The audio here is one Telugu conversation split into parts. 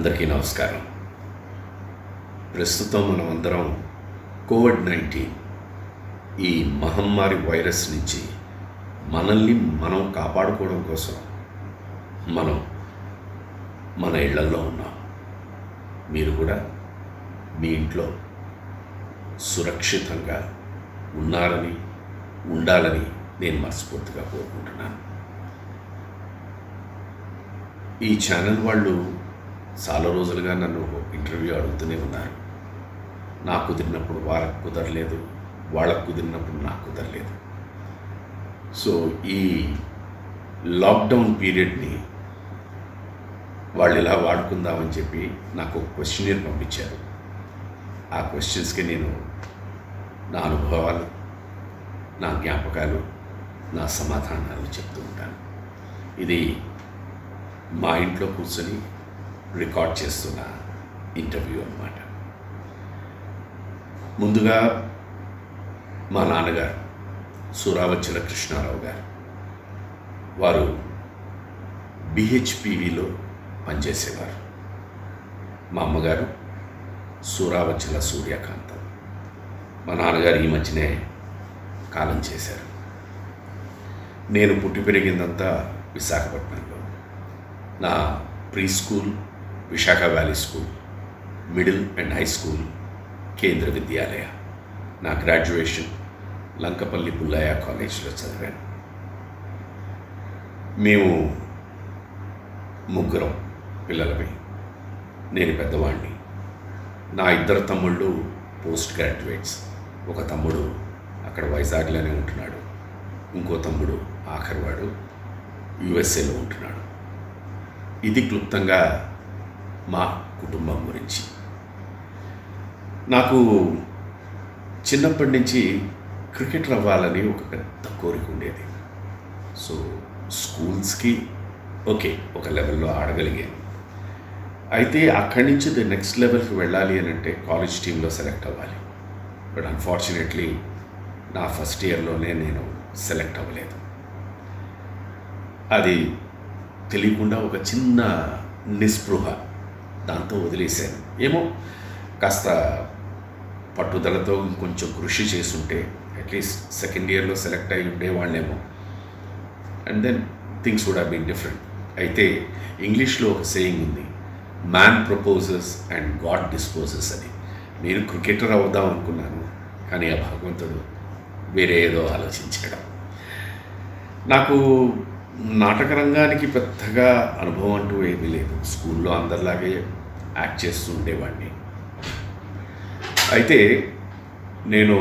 అందరికీ నమస్కారం ప్రస్తుతం మనం అందరం కోవిడ్ నైన్టీన్ ఈ మహమ్మారి వైరస్ నుంచి మనల్ని మనం కాపాడుకోవడం కోసం మనం మన ఇళ్లల్లో ఉన్నాం మీరు కూడా మీ ఇంట్లో సురక్షితంగా ఉన్నారని ఉండాలని నేను మనస్ఫూర్తిగా కోరుకుంటున్నాను ఈ ఛానల్ వాళ్ళు చాలా రోజులుగా నన్ను ఇంటర్వ్యూ అడుగుతూనే ఉన్నారు నాకు కుదిరినప్పుడు వాళ్ళకు కుదరలేదు వాళ్ళకు కుదిరినప్పుడు నాకు కుదరలేదు సో ఈ లాక్డౌన్ పీరియడ్ని వాళ్ళు ఇలా వాడుకుందామని చెప్పి నాకు ఒక క్వశ్చనీర్ పంపించారు ఆ క్వశ్చన్స్కి నేను నా అనుభవాలు నా జ్ఞాపకాలు నా సమాధానాలు చెప్తూ ఉంటాను ఇది మా ఇంట్లో కూర్చొని రికార్డ్ చేస్తున్న ఇంటర్వ్యూ అన్నమాట ముందుగా మా నాన్నగారు సురావచ్చల కృష్ణారావు గారు వారు బిహెచ్పివిలో పనిచేసేవారు మా అమ్మగారు సూరావచ్చల సూర్యకాంతం మా నాన్నగారు ఈ మధ్యనే కాలం చేశారు నేను పుట్టి పెరిగిందంతా విశాఖపట్నంలో నా pre school Visakha valley school middle and high school Kendriya Vidyalaya నా గ్రాడ్యుయేషన్ లంకపల్లి పుల్లయ్య కాలేజ్లో చదివాను మేము ముగ్గురం పిల్లలవి నేను పెద్దవాడిని నా ఇద్దరు తమ్ముళ్ళు పోస్ట్ గ్రాడ్యుయేట్స్ ఒక తమ్ముడు అక్కడ వైజాగ్లోనే ఉంటున్నాడు ఇంకో తమ్ముడు ఆఖరివాడు యుఎస్ఏలో ఉంటున్నాడు ఇది క్లుప్తంగా మా కుటుంబం గురించి నాకు చిన్నప్పటి నుంచి క్రికెటర్ అవ్వాలని ఒక పెద్ద కోరిక ఉండేది సో స్కూల్స్కి ఓకే ఒక లెవెల్లో ఆడగలిగాను అయితే అక్కడి నుంచి ది నెక్స్ట్ లెవెల్కి వెళ్ళాలి అని అంటే కాలేజ్ టీంలో సెలెక్ట్ అవ్వాలి బట్ అన్ఫార్చునేట్లీ నా ఫస్ట్ ఇయర్లోనే నేను సెలెక్ట్ అవ్వలేదు అది తెలియకుండా ఒక చిన్న నిస్పృహ దాంతో వదిలేశాను ఏమో కాస్త పట్టుదలతో ఇంకొంచెం కృషి చేసుంటే అట్లీస్ట్ సెకండ్ ఇయర్లో సెలెక్ట్ అయి ఉండేవాళ్ళేమో and then things would have been different అయితే ఇంగ్లీష్లో ఒక సేయింగ్ ఉంది man proposes and God disposes అని నేను క్రికెటర్ అవుదాం అనుకున్నాను కానీ ఆ భగవంతుడు వేరే ఏదో ఆలోచించాడు నాకు నాటక రంగానికి పెద్దగా అనుభవం అంటూ ఏమీ లేదు స్కూల్లో అందరిలాగే యాక్ట్ చేస్తూ ఉండేవాడిని అయితే నేను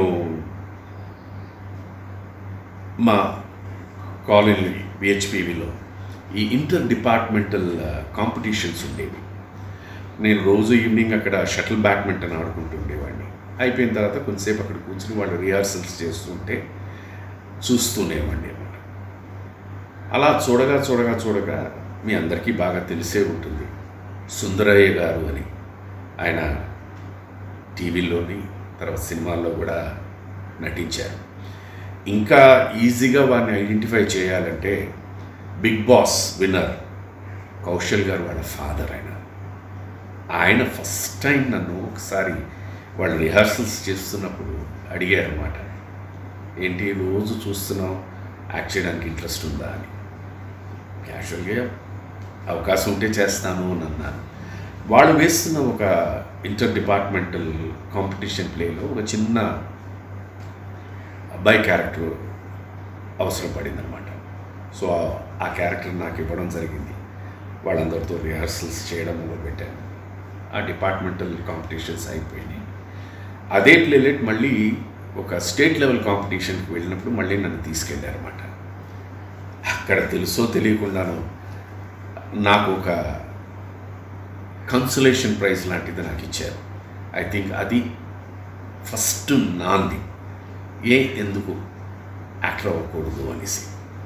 మా కాలనీ బిహెచ్పివిలో ఈ ఇంటర్ డిపార్ట్మెంటల్ కాంపిటీషన్స్ ఉండేవి నేను రోజు ఈవినింగ్ అక్కడ షటిల్ బ్యాడ్మింటన్ ఆడుకుంటూ ఉండేవాడిని అయిపోయిన తర్వాత కొంతసేపు అక్కడ కూర్చుని వాళ్ళు రిహార్సల్స్ చేస్తుంటే చూస్తూనేవాడిని అనమాట అలా చూడగా చూడగా చూడగా మీ అందరికీ బాగా తెలిసే ఉంటుంది సుందరయ్య గారు అని ఆయన టీవీలోని తర్వాత సినిమాల్లో కూడా నటించారు ఇంకా ఈజీగా వారిని ఐడెంటిఫై చేయాలంటే బిగ్ బాస్ విన్నర్ కౌశల్ గారు వాళ్ళ ఫాదర్ ఆయన ఆయన ఫస్ట్ టైం నన్ను ఒకసారి వాళ్ళు రిహార్సల్స్ చేస్తున్నప్పుడు అడిగారు అనమాట ఏంటి రోజు చూస్తున్నాం యాక్ట్ చేయడానికి ఇంట్రెస్ట్ ఉందా అని క్యాజువల్గా అవకాశం ఉంటే చేస్తాను అని అన్నాను వాళ్ళు వేస్తున్న ఒక ఇంటర్ డిపార్ట్మెంటల్ కాంపిటీషన్ ప్లేలో ఒక చిన్న అబ్బాయి క్యారెక్టర్ అవసరం పడిందనమాట సో ఆ క్యారెక్టర్ నాకు ఇవ్వడం జరిగింది వాళ్ళందరితో రిహార్సల్స్ చేయడం మొదలుపెట్టాను ఆ డిపార్ట్మెంటల్ కాంపిటీషన్స్ అయిపోయినాయి అదే ప్లేలెట్ మళ్ళీ ఒక స్టేట్ లెవెల్ కాంపిటీషన్కి వెళ్ళినప్పుడు మళ్ళీ నన్ను తీసుకెళ్ళారన్నమాట అక్కడ తెలుసో తెలియకుండాను నాకు ఒక కన్సలేషన్ ప్రైజ్ లాంటిది నాకు ఇచ్చారు ఐ థింక్ అది ఫస్ట్ నాంది ఏ ఎందుకు యాక్టర్ అవ్వకూడదు అనేసి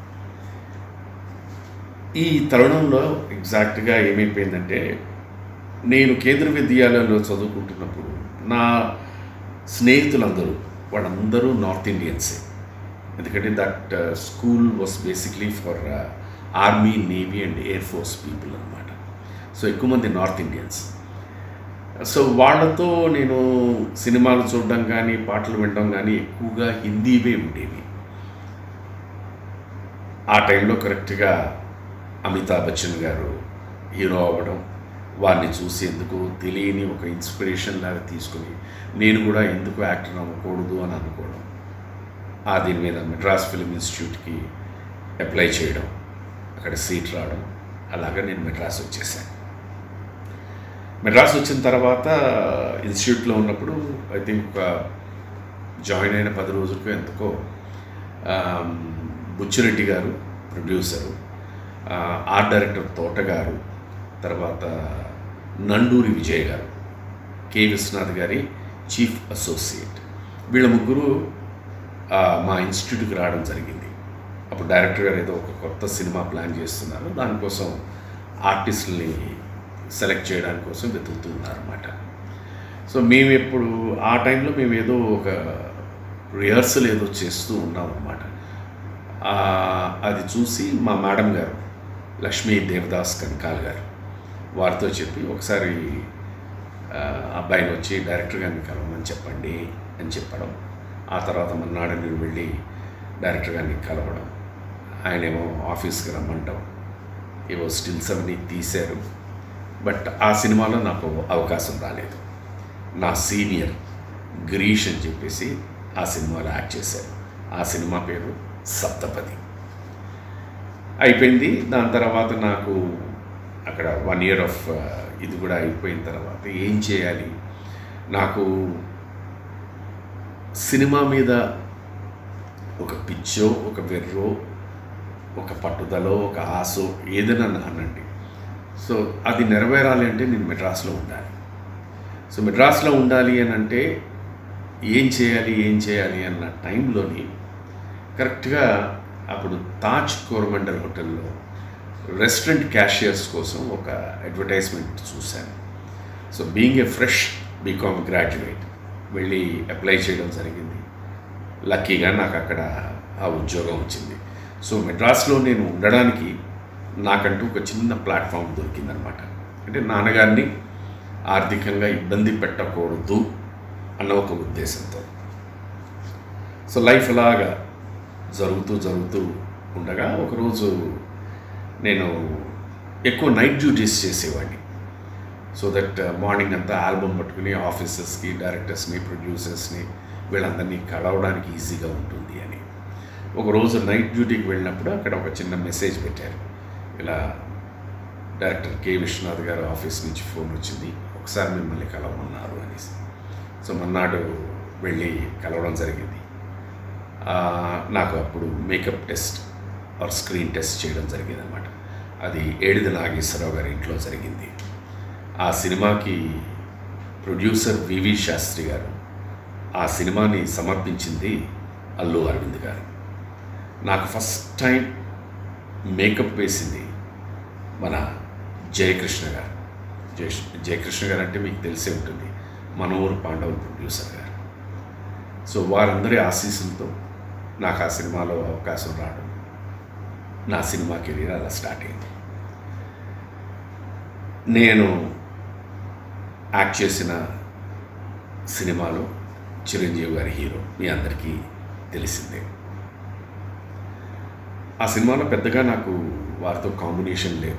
ఈ తరుణంలో ఎగ్జాక్ట్గా ఏమైపోయిందంటే నేను కేంద్ర విద్యాలయంలో చదువుకుంటున్నప్పుడు నా స్నేహితులందరూ వాళ్ళందరూ నార్త్ ఇండియన్సే ఎందుకంటే that school was basically for army navy and air force people అనమాట సో ఎక్కువ మంది నార్త్ ఇండియన్స్ సో వాళ్ళతో నేను సినిమాలు చూడడం కానీ పాటలు వినడం కానీ ఎక్కువగా హిందీవే ఉండేవి ఆ టైంలో కరెక్ట్గా అమితాబ్ బచ్చన్ గారు హీరో అవ్వడం వారిని చూసి ఎందుకు తెలియని ఒక ఇన్స్పిరేషన్ లాగా తీసుకుని నేను కూడా ఎందుకు యాక్టర్ అవ్వకూడదు అని అనుకోవడం ఆ దీని మీద మెడ్రాస్ ఫిల్మ్ ఇన్స్టిట్యూట్కి అప్లై చేయడం అక్కడ సీట్ రావడం అలాగా నేను మెడ్రాస్ వచ్చేసాను మెడ్రాస్ వచ్చిన తర్వాత ఇన్స్టిట్యూట్లో ఉన్నప్పుడు ఐ థింక్ ఒక జాయిన్ అయిన పది రోజులకు ఎంతకో ఆమ్, బుచ్చిరెడ్డి గారు ప్రొడ్యూసరు ఆ, ఆర్ట్ డైరెక్టర్ తోట గారు తర్వాత నండూరి విజయ్ గారు కె విశ్వనాథ్ గారి చీఫ్ అసోసియేట్ వీళ్ళ ముగ్గురు ఆ, మా ఇన్స్టిట్యూట్కి రావడం జరిగింది అప్పుడు డైరెక్టర్ గారు ఏదో ఒక కొత్త సినిమా ప్లాన్ చేస్తున్నారు దానికోసం ఆర్టిస్టుల్ని సెలెక్ట్ చేయడానికి కోసం వెతుకుతూ ఉన్నారన్నమాట సో మేము ఎప్పుడు ఆ టైంలో మేము ఏదో ఒక రిహర్సల్ ఏదో చేస్తూ ఉన్నాం అన్నమాట ఆ, అది చూసి మా మేడం గారు లక్ష్మీ దేవదాస్ కనకాల్ గారు వారితో చెప్పి ఒకసారి ఆ, అబ్బాయిని వచ్చి డైరెక్టర్ గారిని కలవమని చెప్పండి అని చెప్పడం ఆ తర్వాత మన్నాడు నేను వెళ్ళి డైరెక్టర్ గారిని కలవడం ఆయనేమో ఆఫీస్కి రమ్మంటాం ఏవో స్టిల్స్ అవన్నీ తీశారు బట్ ఆ సినిమాలో నాకు అవకాశం రాలేదు నా సీనియర్ గిరీష్ అని చెప్పేసి ఆ సినిమాలో యాక్ట్ చేశారు ఆ సినిమా పేరు సప్తపది అయిపోయింది దాని తర్వాత నాకు అక్కడ వన్ ఇయర్ ఆఫ్ ఇది కూడా అయిపోయిన తర్వాత ఏం చేయాలి నాకు సినిమా మీద ఒక పిచ్చో ఒక వెర్రో ఒక పట్టుదలో ఒక ఆశో ఏదైనా అనండి సో అది నెరవేరాలి అంటే నేను మెడ్రాస్లో ఉండాలి సో మెడ్రాస్లో ఉండాలి అని అంటే ఏం చేయాలి ఏం చేయాలి అన్న టైంలోని కరెక్ట్గా అప్పుడు తాజ్ కోరమండల్ హోటల్లో రెస్టారెంట్ క్యాషియర్స్ కోసం ఒక అడ్వర్టైజ్మెంట్ చూశాను so being a fresh BCom graduate వెళ్ళి అప్లై చేయడం జరిగింది లక్కీగా నాకు అక్కడ ఆ ఉద్యోగం వచ్చింది సో మెడ్రాస్లో నేను ఉండడానికి నాకంటూ ఒక చిన్న ప్లాట్ఫామ్ దొరికిందనమాట అంటే నాన్నగారిని ఆర్థికంగా ఇబ్బంది పెట్టకూడదు అన్న ఒక ఉద్దేశంతో సో లైఫ్ అలాగా జరుగుతూ జరుగుతూ ఉండగా ఒకరోజు నేను ఎక్కువ నైట్ డ్యూటీస్ చేసేవాడిని సో దట్ మార్నింగ్ అంతా ఆల్బమ్ పట్టుకుని ఆఫీసర్స్కి డైరెక్టర్స్ని ప్రొడ్యూసర్స్ని వీళ్ళందరినీ కలవడానికి ఈజీగా ఉంటుంది అని ఒకరోజు నైట్ డ్యూటీకి వెళ్ళినప్పుడు అక్కడ ఒక చిన్న మెసేజ్ పెట్టారు ఇలా డైరెక్టర్ కె విశ్వనాథ్ గారు ఆఫీస్ నుంచి ఫోన్ వచ్చింది ఒకసారి మిమ్మల్ని కలవమన్నారు అనేసి సో మన్నాడు వెళ్ళి కలవడం జరిగింది ఆ, నాకు అప్పుడు makeup test or screen test చేయడం జరిగింది అనమాట అది ఏడిది నాగేశ్వరరావు గారి ఇంట్లో జరిగింది ఆ సినిమాకి ప్రొడ్యూసర్ వివి శాస్త్రి గారు ఆ సినిమాని సమర్పించింది అల్లు అరవింద్ గారు నాకు ఫస్ట్ టైం మేకప్ వేసింది మన జయకృష్ణ గారు జయ జయకృష్ణ గారు అంటే మీకు తెలిసే ఉంటుంది మన ఊరు పాండవులు ప్రొడ్యూసర్ గారు సో వారందరి ఆశీస్సులతో నాకు ఆ సినిమాలో అవకాశం రావడం నా సినిమా కెరీర్ అలా స్టార్ట్ అయింది నేను యాక్ట్ చేసిన సినిమాలో చిరంజీవి గారి హీరో మీ అందరికీ తెలిసిందే ఆ సినిమాలో పెద్దగా నాకు వారితో కాంబినేషన్ లేదు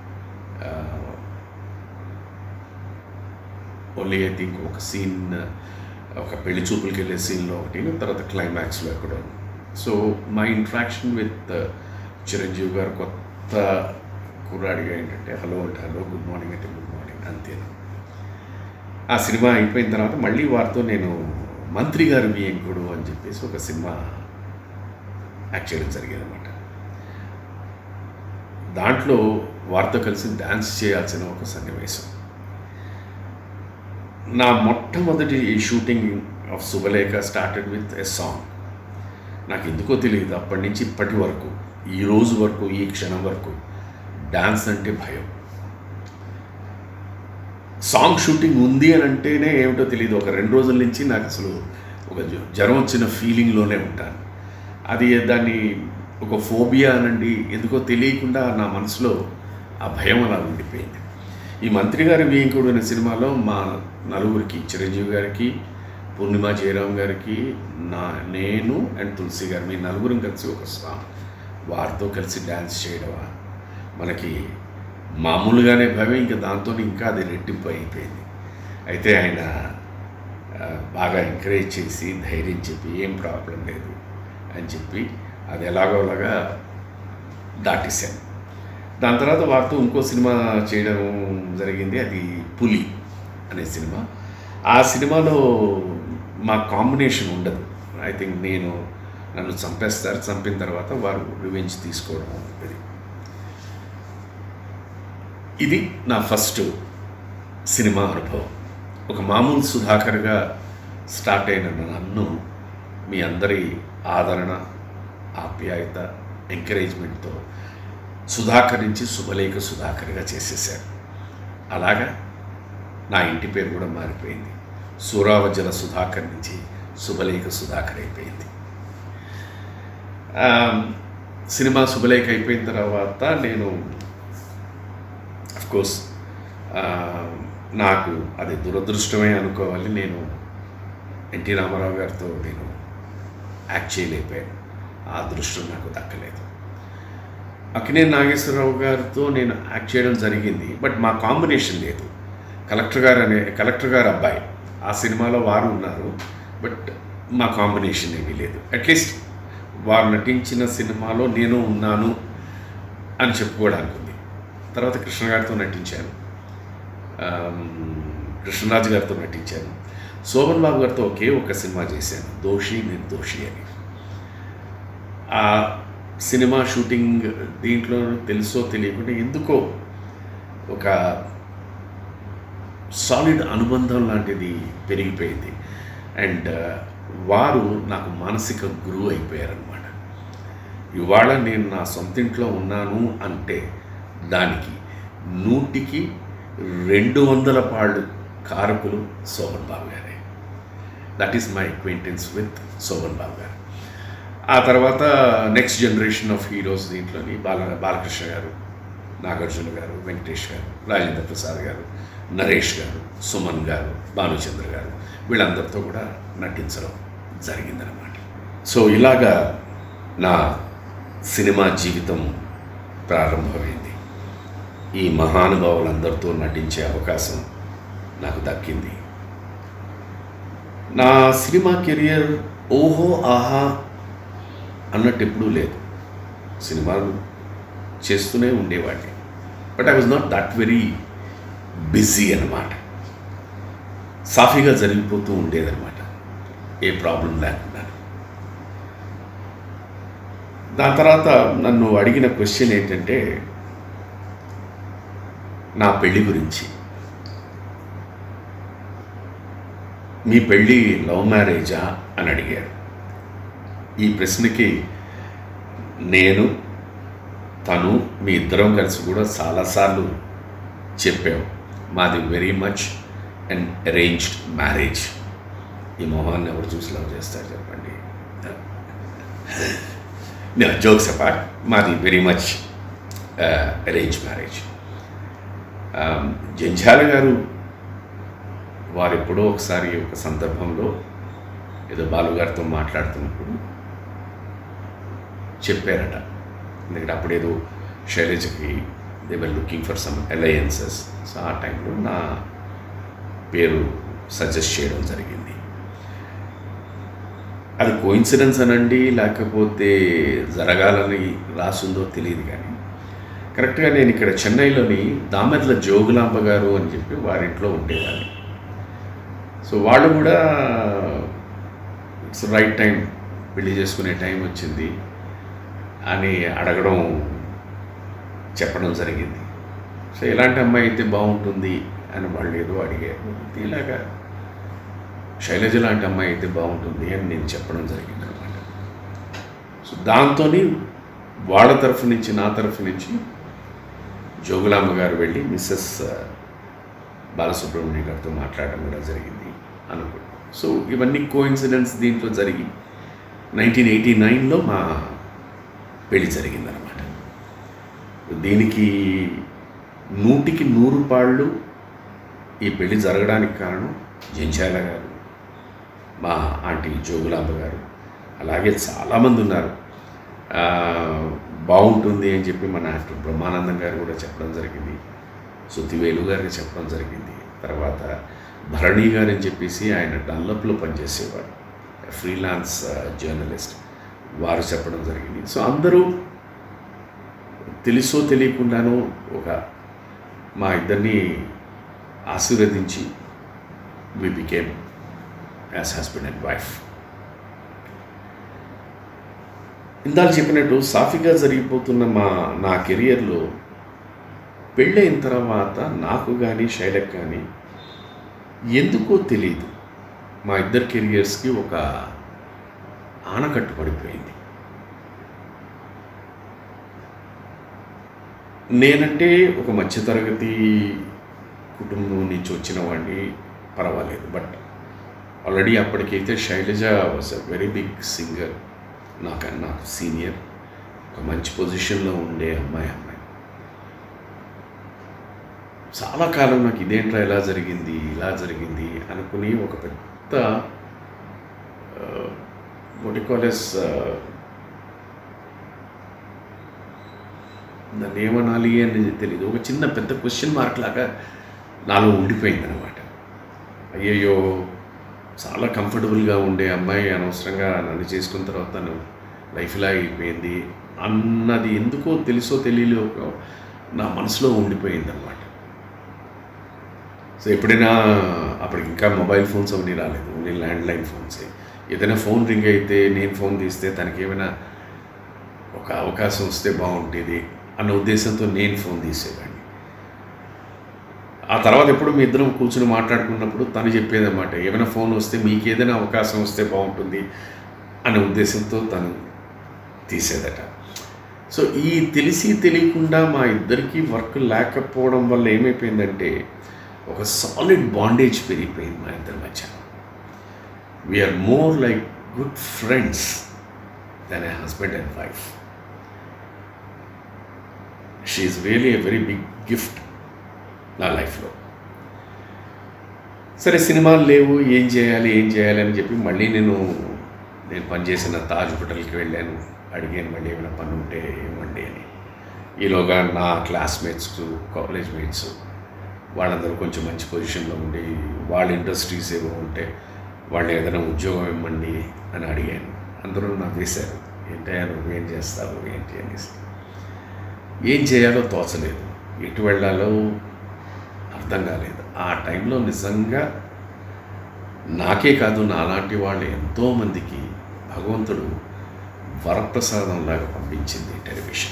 ఓన్లీ ఐ థింక్ ఒక సీన్ ఒక పెళ్లి చూపులకి వెళ్ళే సీన్లో ఒకటి తర్వాత క్లైమాక్స్లో ఎక్కడో so my interaction with Chiranjeevi garu కొత్త కుర్రాడిగా ఏంటంటే హలో అంటే హలో గుడ్ మార్నింగ్ అంటే గుడ్ మార్నింగ్ అంతేనా ఆ సినిమా అయిపోయిన తర్వాత మళ్ళీ వారితో నేను మంత్రి గారు మీ ఎంకుడు అని చెప్పేసి ఒక సినిమా యాక్ట్ చేయడం జరిగేది అనమాట దాంట్లో వారితో కలిసి డ్యాన్స్ చేయాల్సిన ఒక సన్నివేశం నా మొట్టమొదటి shooting of Shubhalekha started with a song నాకు ఎందుకో తెలియదు అప్పటి నుంచి ఇప్పటి వరకు ఈ రోజు వరకు ఈ క్షణం వరకు డ్యాన్స్ అంటే భయం సాంగ్ షూటింగ్ ఉంది అని అంటేనే ఏమిటో తెలియదు ఒక రెండు రోజుల నుంచి నాకు అసలు ఒక జ్వ- జ్వరం వచ్చిన ఫీలింగ్లోనే ఉంటాను అది దాన్ని ఒక ఫోబియా అనండి ఎందుకో తెలియకుండా నా మనసులో ఆ భయం అలా ఉండిపోయింది ఈ మంత్రి గారి వియంకుడు అనే సినిమాలో మా నలుగురికి చిరంజీవి గారికి పూర్ణిమ జయరాం గారికి నా నేను అండ్ తులసి గారు మీ నలుగురం కలిసి ఒక సాంగ్ వారితో కలిసి డ్యాన్స్ చేయడమా మనకి మామూలుగానే భయం ఇంకా దాంతో ఇంకా అది రెట్టింపు అయిపోయింది అయితే ఆయన ఆ, బాగా ఎంకరేజ్ చేసి ధైర్యం చెప్పి ఏం ప్రాబ్లం లేదు అని చెప్పి అది ఎలాగోలాగా దాటేశాను దాని తర్వాత వారితో ఇంకో సినిమా చేయడం జరిగింది అది పులి అనే సినిమా ఆ సినిమాలో మా కాంబినేషన్ ఉండదు ఐ థింక్ నేను నన్ను చంపేస్తారు చంపిన తర్వాత వారు రివెంజ్ తీసుకోవడం ఉంటుంది ఇది నా ఫస్ట్ సినిమా అనుభవం ఒక మామూలు సుధాకర్గా స్టార్ట్ అయిన నన్ను మీ అందరి ఆదరణ ఆప్యాయత ఎంకరేజ్మెంట్తో సుధాకర్ నుంచి శుభలేఖ సుధాకర్గా చేసేసారు అలాగా నా ఇంటి పేరు కూడా మారిపోయింది సూరావజల సుధాకర్ నుంచి శుభలేఖ సుధాకర్ అయిపోయింది ఆ, సినిమా శుభలేఖ అయిపోయిన తర్వాత నేను కోర్స్ నాకు అది దురదృష్టమే అనుకోవాలి నేను ఎన్టీ రామారావు గారితో నేను యాక్ట్ చేయలేకపోయాను ఆ అదృష్టం నాకు దక్కలేదు అక్కినేని నాగేశ్వరరావు గారితో నేను యాక్ట్ చేయడం జరిగింది బట్ మా కాంబినేషన్ లేదు కలెక్టర్ గారు అనే కలెక్టర్ గారు అబ్బాయి ఆ సినిమాలో వారు ఉన్నారు బట్ మా కాంబినేషన్ ఏమీ లేదు అట్లీస్ట్ వారు నటించిన సినిమాలో నేను ఉన్నాను అని చెప్పుకోవడానికి ఉంది తర్వాత కృష్ణ గారితో నటించాను ఆమ్, కృష్ణరాజు గారితో నటించాను శోభన్ బాబు గారితో ఒకే ఒక సినిమా చేశాను దోషి నిర్దోషి అని ఆ సినిమా షూటింగ్ దీంట్లో తెలుసో తెలియకుండా ఎందుకో ఒక సాలిడ్ అనుబంధం లాంటిది పెరిగిపోయింది అండ్ వారు నాకు మానసిక గురువు అయిపోయారనమాట ఇవాళ నేను నా సొంతింట్లో ఉన్నాను అంటే దానికి నూటికి రెండు వందల పాళ్ళు కారకులు శోభన్ బాబు గారే that is my acquaintance with Sobhan Babu garu ఆ తర్వాత నెక్స్ట్ జనరేషన్ ఆఫ్ హీరోస్ దీంట్లోని బాల బాలకృష్ణ గారు నాగార్జున గారు వెంకటేష్ గారు రాజేంద్ర ప్రసాద్ గారు నరేష్ గారు సుమన్ గారు భానుచంద్ర గారు వీళ్ళందరితో కూడా నటించడం జరిగిందనమాట సో ఇలాగా నా సినిమా జీవితం ప్రారంభమైంది ఈ మహానుభావులందరితో నటించే అవకాశం నాకు దక్కింది నా సినిమా కెరియర్ ఓహో ఆహా అన్నట్టు ఎప్పుడూ లేదు సినిమాలు చేస్తూనే ఉండేవాడిని but I was not that very busy అన్నమాట సాఫీగా జరిగిపోతూ ఉండేదన్నమాట ఏ ప్రాబ్లం లేకుండా దాని తర్వాత నన్ను అడిగిన క్వశ్చన్ ఏంటంటే నా పెళ్లి గురించి మీ పెళ్ళి లవ్ మ్యారేజా అని అడిగారు ఈ ప్రశ్నకి నేను తను మీ ఇద్దరం కలిసి కూడా చాలాసార్లు చెప్పాం మాది very much and arranged marriage ఈ మొహాన్ని ఎవరు చూసి లవ్ చేస్తారు చెప్పండి జోక్స్ అపార్ట్ మాది వెరీ మచ్ అరేంజ్ మ్యారేజ్ జంఝాల గారు వారు ఎప్పుడో ఒకసారి ఒక సందర్భంలో ఏదో బాలుగారితో మాట్లాడుతున్నప్పుడు చెప్పారట ఎందుకంటే అప్పుడేదో శైలజకి they were looking for some alliances so ఆ టైంలో నా పేరు సజెస్ట్ చేయడం జరిగింది అది కోయిన్సిడెన్స్ అనండి లేకపోతే జరగాలని రాసుందో తెలియదు కానీ కరెక్ట్గా నేను ఇక్కడ చెన్నైలోని దామెర్ల జోగులాంబ గారు అని చెప్పి వారింట్లో ఉండేదాన్ని సో వాళ్ళు కూడా ఇట్స్ రైట్ టైం పెళ్లి చేసుకునే టైం వచ్చింది అని అడగడం చెప్పడం జరిగింది సో ఎలాంటి అమ్మాయి అయితే బాగుంటుంది అని వాళ్ళు ఏదో అడిగారు ఇలాగా శైలజ లాంటి అమ్మాయి అయితే బాగుంటుంది అని నేను చెప్పడం జరిగింది అనమాట సో దాంతో వాళ్ళ తరఫు నుంచి నా తరఫు నుంచి జోగులామ్మ గారు వెళ్ళి మిస్సెస్ బాలసుబ్రహ్మణ్య గారితో మాట్లాడడం కూడా జరిగింది అనుకో సో ఇవన్నీ కోఇన్సిడెంట్స్ దీంట్లో జరిగి నైన్టీన్ ఎయిటీ నైన్లో మా పెళ్లి జరిగిందనమాట దీనికి నూటికి నూరు పాళ్ళు ఈ పెళ్లి జరగడానికి కారణం జంచాల గారు మా ఆంటీ జోగులాంబ గారు అలాగే చాలామంది ఉన్నారు ఆ, బాగుంటుంది అని చెప్పి మన యాక్టర్ బ్రహ్మానందం గారు కూడా చెప్పడం జరిగింది సుత్తివేలు గారికి చెప్పడం జరిగింది తర్వాత భరణి గారు అని చెప్పేసి ఆయన డన్లప్లో పనిచేసేవారు ఫ్రీలాన్స్ జర్నలిస్ట్ వారు చెప్పడం జరిగింది సో అందరూ తెలుసో తెలియకుండానో ఒక మా ఇద్దరిని ఆశీర్వదించి we became as husband and wife ఇందాక చెప్పినట్టు సాఫీగా జరిగిపోతున్న మా నా కెరియర్లో పెళ్ళైన తర్వాత నాకు కానీ శైలకు కానీ ఎందుకో తెలియదు మా ఇద్దరు కెరియర్స్కి ఒక ఆనకట్టు పడిపోయింది నేనంటే ఒక మధ్యతరగతి కుటుంబం నుంచి వచ్చిన వాడిని పర్వాలేదు బట్ ఆల్రెడీ అప్పటికైతే Shailaja was a very big singer నాకన్నా సీనియర్ ఒక మంచి పొజిషన్లో ఉండే అమ్మాయి అమ్మాయి చాలా కాలం నాకు ఇదేంట్రా ఇలా జరిగింది ఇలా జరిగింది అనుకుని ఒక పెద్ద మొటికాలెస్ దాన్ని ఏమనాలి అని తెలియదు ఒక చిన్న పెద్ద క్వశ్చన్ మార్క్ లాగా నాలో ఉండిపోయింది అనమాట అయ్యయ్యో చాలా కంఫర్టబుల్గా ఉండే అమ్మాయి అనవసరంగా నన్ను చేసుకున్న తర్వాత తను లైఫ్ ఇలా అయిపోయింది అన్నది ఎందుకో తెలుసో తెలియలో నా మనసులో ఉండిపోయింది అనమాట సో ఎప్పుడైనా అప్పటికి ఇంకా మొబైల్ ఫోన్స్ అవన్నీ రాలేదు ఓన్లీ ల్యాండ్ లైన్ ఫోన్సే ఏదైనా ఫోన్ రింగ్ అయితే నేను ఫోన్ తీస్తే తనకి ఏమైనా ఒక అవకాశం వస్తే బాగుంటుంది అన్న ఉద్దేశంతో నేను ఫోన్ తీసేవాడిని ఆ తర్వాత ఎప్పుడు మీ ఇద్దరం కూర్చుని మాట్లాడుకున్నప్పుడు తను చెప్పేదన్నమాట ఏమైనా ఫోన్ వస్తే మీకు ఏదైనా అవకాశం వస్తే బాగుంటుంది అనే ఉద్దేశంతో తను తీసేదట సో ఈ తెలిసి తెలియకుండా మా ఇద్దరికి వర్క్ లేకపోవడం వల్ల ఏమైపోయిందంటే ఒక సాలిడ్ బాండేజ్ పెరిగిపోయింది మా ఇద్దరి మధ్య we are more like good friends then a husband and wife she's really a very big gift నా లైఫ్లో సరే సినిమాలు లేవు ఏం చేయాలి ఏం చేయాలి అని చెప్పి మళ్ళీ నేను నేను పనిచేసిన తాజ్ హోటల్కి వెళ్ళాను అడిగాను మళ్ళీ ఏమైనా పని ఉంటే ఏమండి అని ఈలోగా నా క్లాస్మేట్స్ కాలేజ్ మేట్స్ వాళ్ళందరూ కొంచెం మంచి పొజిషన్లో ఉండి వాళ్ళ ఇండస్ట్రీస్ ఏవో ఉంటే వాళ్ళు ఏదైనా ఉద్యోగం ఇవ్వండి అని అడిగాను అందరూ నాకు వేశారు ఏంటయ్యా నువ్వేం చేస్తావు ఏంటి అనేసి ఏం చేయాలో తోచలేదు ఎటు వెళ్ళాలో అర్థం కాలేదు ఆ టైంలో నిజంగా నాకే కాదు నాలాంటి వాళ్ళు ఎంతోమందికి భగవంతుడు వరప్రసాదంలాగా పంపించింది టెలివిజన్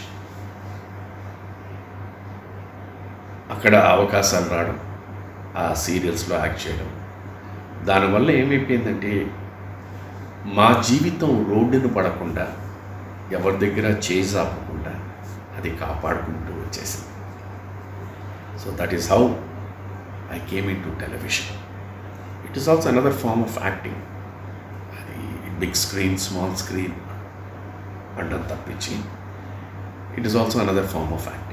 అక్కడ అవకాశాలు రావడం ఆ సీరియల్స్లో యాక్ట్ చేయడం దానివల్ల ఏమైపోయిందంటే మా జీవితం రోడ్డును పడకుండా ఎవరి దగ్గర చేజ్ ఆపకుండా అది కాపాడుకుంటూ వచ్చేసింది so that is how I came into television it is also another form of acting అది బిగ్ స్క్రీన్ స్మాల్ స్క్రీన్ అండం తప్పించి it is also another form of acting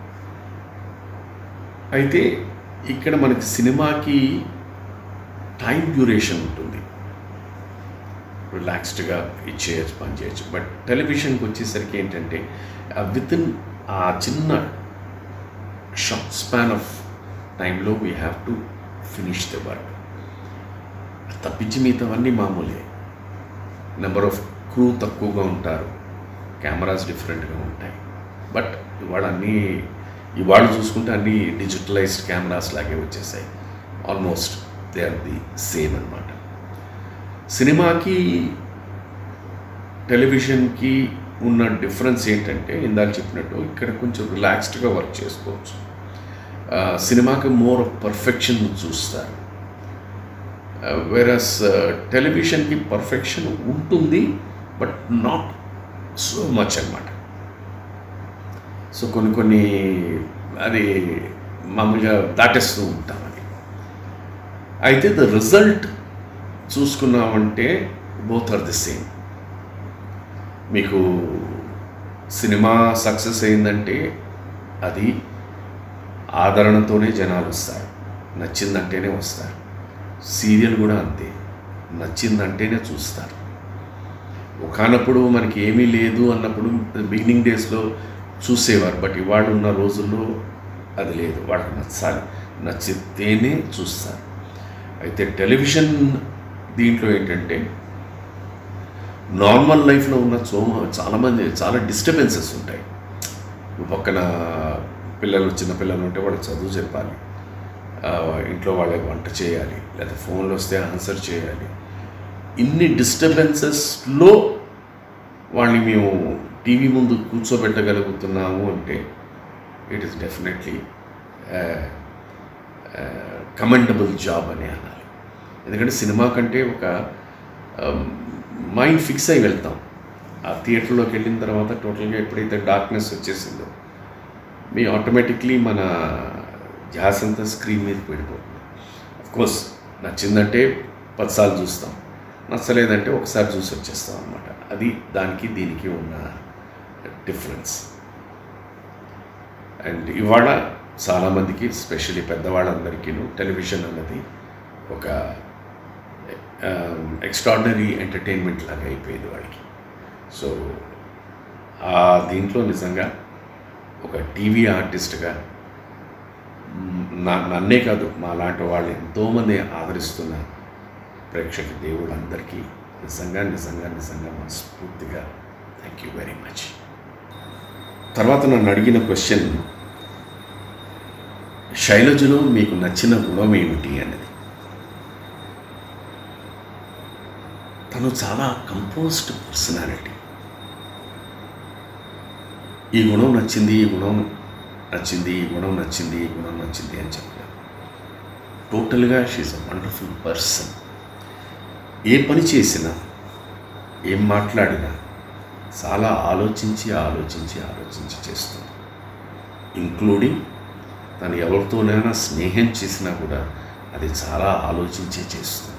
అయితే ఇక్కడ మనకి సినిమాకి టైం డ్యూరేషన్ ఉంటుంది రిలాక్స్డ్గా ఇచ్చేయచ్చు పని చేయొచ్చు బట్ టెలివిజన్కి వచ్చేసరికి ఏంటంటే విత్ ఇన్ ఆ చిన్న షార్ట్ స్పాన్ ఆఫ్ టైంలో we have to finish the work తప్పించి మిగతావన్నీ మామూలే నెంబర్ ఆఫ్ క్రూ తక్కువగా ఉంటారు కెమెరాస్ డిఫరెంట్గా ఉంటాయి బట్ ఇవాళ అన్నీ ఇవాళ చూసుకుంటే అన్నీ డిజిటలైజ్డ్ కెమెరాస్ లాగే వచ్చేసాయి almost they are the same అనమాట సినిమాకి టెలివిజన్కి ఉన్న డిఫరెన్స్ ఏంటంటే ఇందాక చెప్పినట్టు ఇక్కడ కొంచెం రిలాక్స్డ్గా వర్క్ చేసుకోవచ్చు ఆ, సినిమాకి మోర్ పర్ఫెక్షన్ చూస్తారు వేరస్ టెలివిజన్కి పర్ఫెక్షన్ ఉంటుంది బట్ నాట్ సో మచ్ అన్నమాట సో కొన్ని కొన్ని అది మామూలుగా దాటేస్తూ ఉంటాం అది అయితే ద రిజల్ట్ చూసుకున్నామంటే బోత్ ఆర్ ది సేమ్ మీకు సినిమా సక్సెస్ అయిందంటే అది ఆదరణతోనే జనాలు వస్తారు నచ్చిందంటేనే వస్తారు సీరియల్ కూడా అంతే నచ్చిందంటేనే చూస్తారు ఒకనప్పుడు మనకి ఏమీ లేదు అన్నప్పుడు బిగినింగ్ డేస్లో చూసేవారు బట్ ఇవాళ ఉన్న రోజుల్లో అది లేదు వాళ్ళకి నచ్చాలి నచ్చితేనే చూస్తారు అయితే టెలివిజన్ దీంట్లో ఏంటంటే నార్మల్ లైఫ్లో ఉన్న సో చాలామంది చాలా డిస్టర్బెన్సెస్ ఉంటాయి పక్కన పిల్లలు చిన్న పిల్లలు ఉంటే వాళ్ళకి చదువు చెప్పాలి ఆ, ఇంట్లో వాళ్ళకి వంట చేయాలి లేదా ఫోన్లు వస్తే ఆన్సర్ చేయాలి ఇన్ని డిస్టర్బెన్సెస్లో వాళ్ళని మేము టీవీ ముందు కూర్చోబెట్టగలుగుతున్నాము అంటే it is definitely commendable job అని అనాలి ఎందుకంటే సినిమా కంటే ఒక మైండ్ ఫిక్స్ అయి వెళ్తాం ఆ థియేటర్లోకి వెళ్ళిన తర్వాత టోటల్గా ఎప్పుడైతే డార్క్నెస్ వచ్చేసిందో మీ ఆటోమేటిక్లీ మన ధ్యాస అంతా స్క్రీన్ మీద పడిపోతుంది కోర్స్ నచ్చిందంటే పదిసార్లు చూస్తాం నచ్చలేదంటే ఒకసారి చూసి వచ్చేస్తాం అనమాట అది దానికి దీనికి ఉన్న డిఫరెన్స్ అండ్ ఇవాళ చాలామందికి స్పెషల్లీ పెద్దవాళ్ళందరికీ టెలివిజన్ అన్నది ఒక ఎక్స్ట్రాడినరీ ఎంటర్టైన్మెంట్ లాగా అయిపోయింది వాళ్ళకి సో ఆ దీంట్లో నిజంగా ఒక టీవీ ఆర్టిస్ట్గా మ్, నా నన్నే కాదు మా లాంటి వాళ్ళు ఎంతోమంది ఆదరిస్తున్న ప్రేక్షక దేవుళ్ళందరికీ నిజంగా నిజంగా నిజంగా మనస్ఫూర్తిగా థ్యాంక్ యూ వెరీ మచ్ తర్వాత నన్ను అడిగిన క్వశ్చన్ శైలజలో మీకు నచ్చిన గుణం ఏమిటి అనేది తను చాలా కంపోజ్డ్ పర్సనాలిటీ ఈ గుణం నచ్చింది ఈ గుణం నచ్చింది ఈ గుణం నచ్చింది ఈ గుణం నచ్చింది అని చెప్పలేదు టోటల్గా షీఈ్ అ వండర్ఫుల్ పర్సన్ ఏ పని చేసినా ఏం మాట్లాడినా చాలా ఆలోచించి ఆలోచించి ఆలోచించి చేస్తుంది ఇంక్లూడింగ్ తను ఎవరితోనైనా స్నేహం చేసినా కూడా అది చాలా ఆలోచించే చేస్తుంది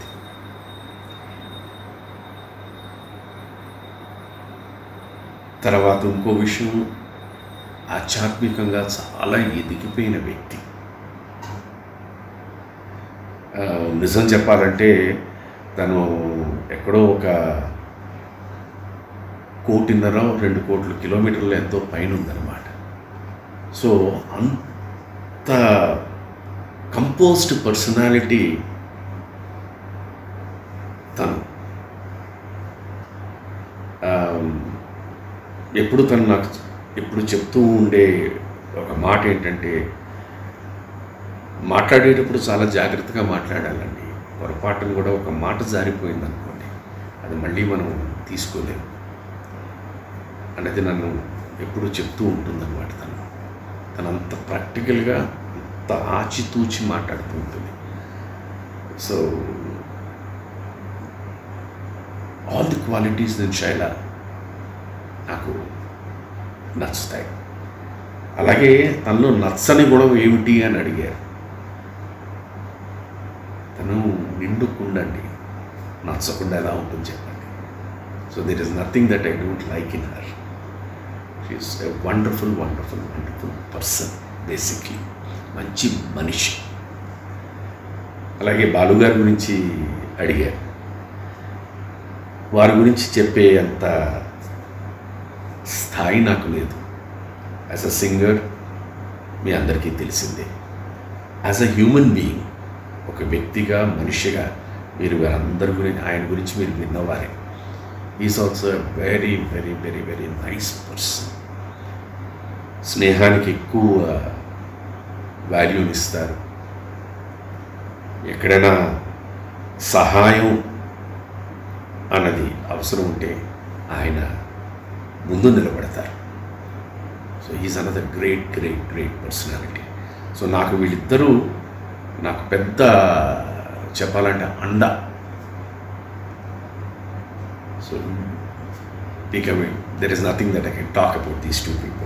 తర్వాత ఇంకో విషయం ఆధ్యాత్మికంగా చాలా ఎదిగిపోయిన వ్యక్తి ఆ, నిజం చెప్పాలంటే తను ఎక్కడో ఒక కోటిన్నర రెండు కోట్ల కిలోమీటర్లు ఎంతో పైన ఉందన్నమాట సో అంత కంపోజ్డ్ పర్సనాలిటీ తను ఆమ్, ఎప్పుడు తను నాకు ఎప్పుడు చెప్తూ ఉండే ఒక మాట ఏంటంటే మాట్లాడేటప్పుడు చాలా జాగ్రత్తగా మాట్లాడాలండి పొరపాటును కూడా ఒక మాట జారిపోయింది అనుకోండి అది మళ్ళీ మనం తీసుకోలేము అనేది నన్ను ఎప్పుడు చెప్తూ ఉంటుందన్నమాట తను తను అంత ప్రాక్టికల్గా అంత ఆచితూచి మాట్లాడుతూ ఉంటుంది so all the qualities in Shaila నాకు నచ్చుతాయి అలాగే తనలో నచ్చని గుణం ఏమిటి అని అడిగారు తను నిండుకుండండి నచ్చకుండా ఎలా ఉంటుంది చెప్పండి so there is nothing that I don't like in her she's a wonderful wonderful wonderful person basically మంచి మనిషి అలాగే బాలుగారి గురించి అడిగారు వారి గురించి చెప్పే అంత స్థాయి నాకు లేదు యాజ్ అ సింగర్ మీ అందరికీ తెలిసిందే యాజ్ అ హ్యూమన్ బీయింగ్ ఒక వ్యక్తిగా మనిషిగా మీరు వారందరి గురించి ఆయన గురించి మీరు విన్నవారే is also very very very very nice person స్నేహానికి ఎక్కువ వాల్యూనిస్తారు ఎక్కడైనా సహాయం అన్నది అవసరం ఉంటే ఆయన ముందు నిలబడతారు so is another great great great personality so నాకు వీళ్ళిద్దరూ నాకు పెద్ద చెప్పాలంటే అండ so become there is nothing that I can talk about these two people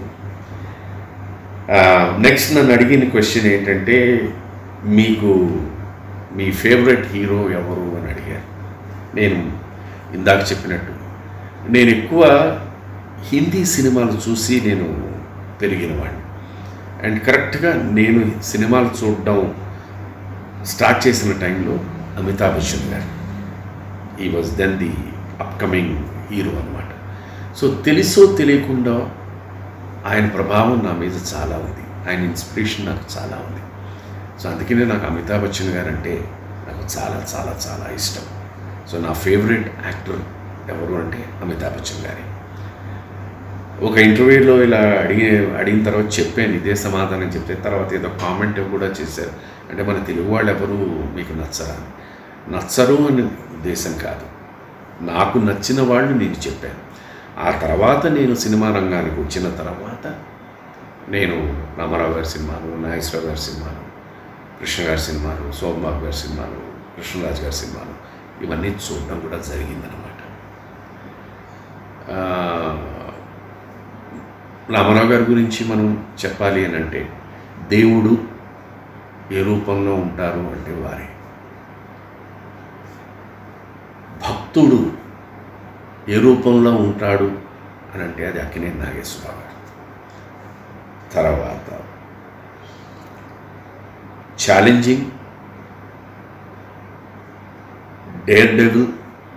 next నన్ను అడిగిన క్వశ్చన్ ఏంటంటే మీకు మీ ఫేవరెట్ హీరో ఎవరు అని అడిగారు నేను ఇందాక చెప్పినట్టు నేను ఎక్కువ హిందీ సినిమాలు చూసి నేను పెరిగిన వాడిని అండ్ కరెక్ట్గా నేను సినిమాలు చూడడం స్టార్ట్ చేసిన టైంలో Amitabh Bachchan garu he was then the upcoming hero అనమాట సో తెలుసో తెలియకుండా ఆయన ప్రభావం నా మీద చాలా ఉంది ఆయన ఇన్స్పిరేషన్ నాకు చాలా ఉంది సో అందుకనే నాకు అమితాబ్ బచ్చన్ గారు అంటే నాకు చాలా చాలా చాలా ఇష్టం సో నా ఫేవరెట్ యాక్టర్ ఎవరు అంటే అమితాబ్ బచ్చన్ గారే ఒక ఇంటర్వ్యూలో ఇలా అడిగి అడిగిన తర్వాత చెప్పాను ఇదే సమాధానం చెప్తే తర్వాత ఏదో కామెంట్ కూడా చేశారు అంటే మన తెలుగు వాళ్ళు ఎవరు మీకు నచ్చరా అని. నచ్చరు అని ఉద్దేశం కాదు నాకు నచ్చిన వాళ్ళు నేను చెప్పాను ఆ తర్వాత నేను సినిమా రంగానికి వచ్చిన తర్వాత నేను రామారావు గారి సినిమాలు నాగేశ్వరరావు గారి సినిమాలు కృష్ణ గారి సినిమాలు సోమబాబు గారి సినిమాలు కృష్ణరాజు గారి సినిమాలు ఇవన్నీ చూడడం కూడా జరిగిందనమాట ఆ, రామారావు గారి గురించి మనం చెప్పాలి అని అంటే దేవుడు ఏ రూపంలో ఉంటారు అంటే వారే భక్తుడు ఏ రూపంలో ఉంటాడు అని అంటే అది అక్కినేని నాగేశ్వరరావు గారు తర్వాత ఛాలెంజింగ్ డేర్ డెవిల్